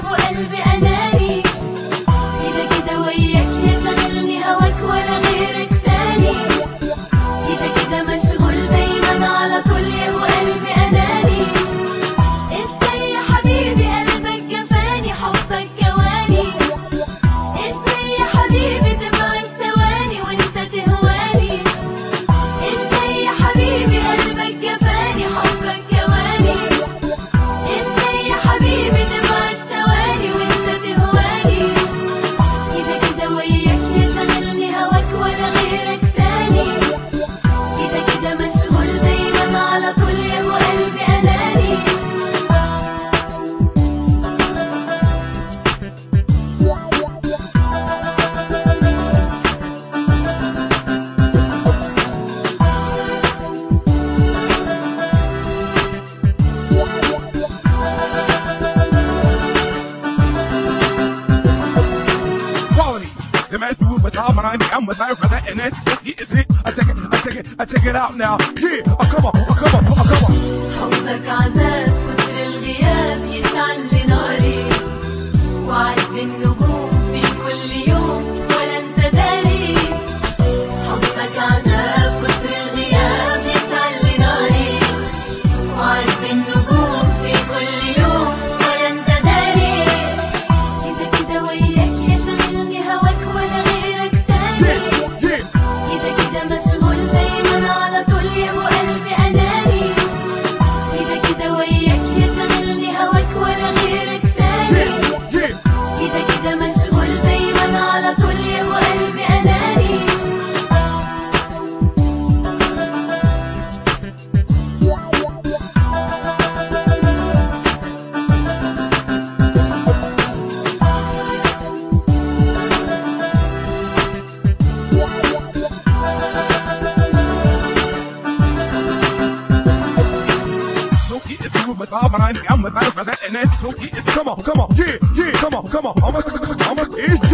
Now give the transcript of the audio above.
وقلبي اناني كده كده وياك يا شاغلني هواك ولا غيرك تاني كده كده مشغول دايما على طول يا وقلبي اناني ازاي يا حبيبي قلبك جفاني حبك جواني ازاي يا حبيبي تبعد ثواني وانت تهواني ازاي يا حبيبي قلبك جفاني حبك جواني ازاي يا حبيبي تبعد ثواني وانت تهواني كده كده وياك يا شاغلني هواك ولا غيرك تاني كده كده مشغول دايما على طول يا وقلبي اناني quality. The man do it without my name. I'm with her for that, and that's it. Is it? I take it, I take it, I take it out now. Yeah, oh, come on, oh, come on, oh, come on. حبك عذاب كتر الغياب يشعل لي ناري وعد النجوم في كل يوم ولا انت داري حبك عذاب كتر الغياب يشعل لي ناري وعد النجوم في كل يوم ولا انت داري كده كده وياك يا شاغلني هواك ولا غيرك تاني Yeah, كده كده مشغول دايما على طول يا ابو قلبي اناني كده كده وياك يا شاغلني هواك ولا غيرك تاني yeah, yeah. كده كده مشغول دايما على طول يا ابو قلبي اناني Smokey is you with all my name. I'm with her for that, and that's Smokey is come on, come on, yeah, yeah, come on, come on. I'm a, I'm a, yeah,